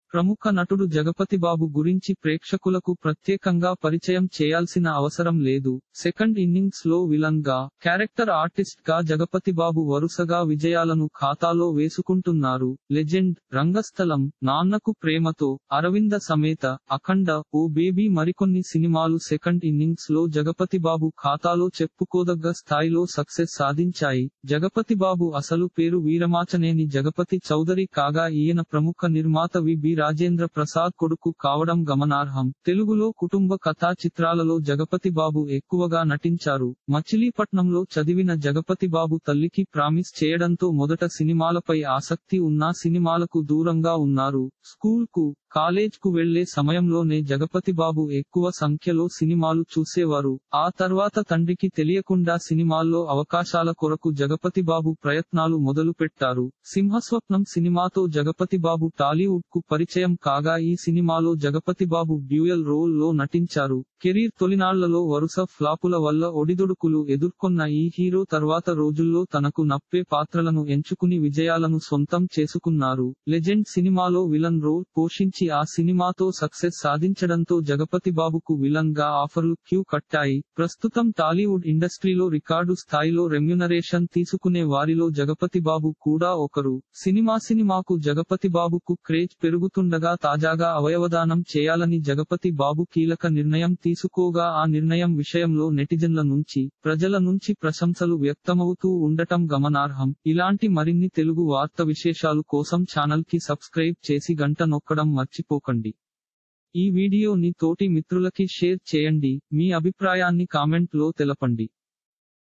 ప్రముఖ నటుడు జగపతిబాబు గురించి ప్రేక్షకులకు ప్రత్యేకంగా పరిచయం చేయాల్సిన అవసరం లేదు సెకండ్ ఇన్నింగ్స్ లో విలన్ గా క్యారెక్టర్ ఆర్టిస్ట్ గా జగపతిబాబు వరుసగా విజయాలను ఖాతాలో వేసుకుంటున్నారు లెజెండ్ రంగస్థలం నాన్నకు ప్రేమతో అరవింద సమేత అఖండ ఓ బేబీ మరికొన్ని సినిమాలు సెకండ్ ఇన్నింగ్స్ లో జగపతిబాబు ఖాతాలో చెప్పుకోదగ్గ స్థాయిలో సక్సెస్ సాధించాయి జగపతిబాబు అసలు పేరు వీరమాచనేని జగపతి చౌదరి కాగా ఈయన ప్రముఖ నిర్మాత వి బి రాజేంద్ర ప్రసాద్ కొడుకు కావడం గమనార్హం తెలుగులో కుటుంబ కథా చిత్రాలలో జగపతి బాబు ఎక్కువగా నటించారు మచిలీపట్నంలో చదివిన జగపతి బాబు తల్లికి ప్రామిస్ చేయడంతో మొదట సినిమాలపై ఆసక్తి ఉన్నా సినిమాలకు దూరంగా ఉన్నారు స్కూల్ కు కాలేజ్ కు వెళ్లే సమయంలోనే జగపతి బాబు ఎక్కువ సంఖ్యలో సినిమాలు చూసేవారు ఆ తర్వాత తండ్రికి తెలియకుండా సినిమాల్లో అవకాశాల కొరకు జగపతి బాబు ప్రయత్నాలు మొదలు పెట్టారు సింహస్వప్నం సినిమాతో జగపతి బాబు టాలీవుడ్ కు పరిచయం కాగా ఈ సినిమాలో జగపతి బాబు డ్యూయల్ రోల్ లో నటించారు కెరీర్ తొలినాళ్లలో వరుస ఫ్లాపుల వల్ల ఒడిదుడుకులు ఎదుర్కొన్న ఈ హీరో తర్వాత రోజుల్లో తనకు నప్పే పాత్రలను ఎంచుకుని విజయాలను సొంతం చేసుకున్నారు లెజెండ్ సినిమాలో విలన్ రోల్ పోషించి ఆ సినిమాతో సక్సెస్ సాధించడంతో జగపతి బాబుకు విలన్ గా ఆఫర్లు క్యూ కట్టాయి ప్రస్తుతం టాలీవుడ్ ఇండస్ట్రీలో రికార్డు స్థాయిలో రెమ్యునరేషన్ తీసుకునే వారిలో జగపతి బాబు కూడా ఒకరు సినిమా సినిమాకు జగపతి బాబుకు క్రేజ్ పెరుగుతుండగా తాజాగా అవయవదానం చేయాలని జగపతి బాబు కీలక నిర్ణయం తీసుకోగా ఆ నిర్ణయం విషయంలో నెటిజన్ల నుంచి ప్రజల నుంచి ప్రశంసలు వ్యక్తమవుతూ ఉండటం గమనార్హం ఇలాంటి మరిన్ని తెలుగు వార్త విశేషాలు కోసం ఛానల్ కి సబ్స్క్రైబ్ చేసి గంట నొక్కడం మర్చిపోకండి ఈ వీడియోని తోటి మిత్రులకి షేర్ చేయండి మీ అభిప్రాయాన్ని కామెంట్ లో తెలపండి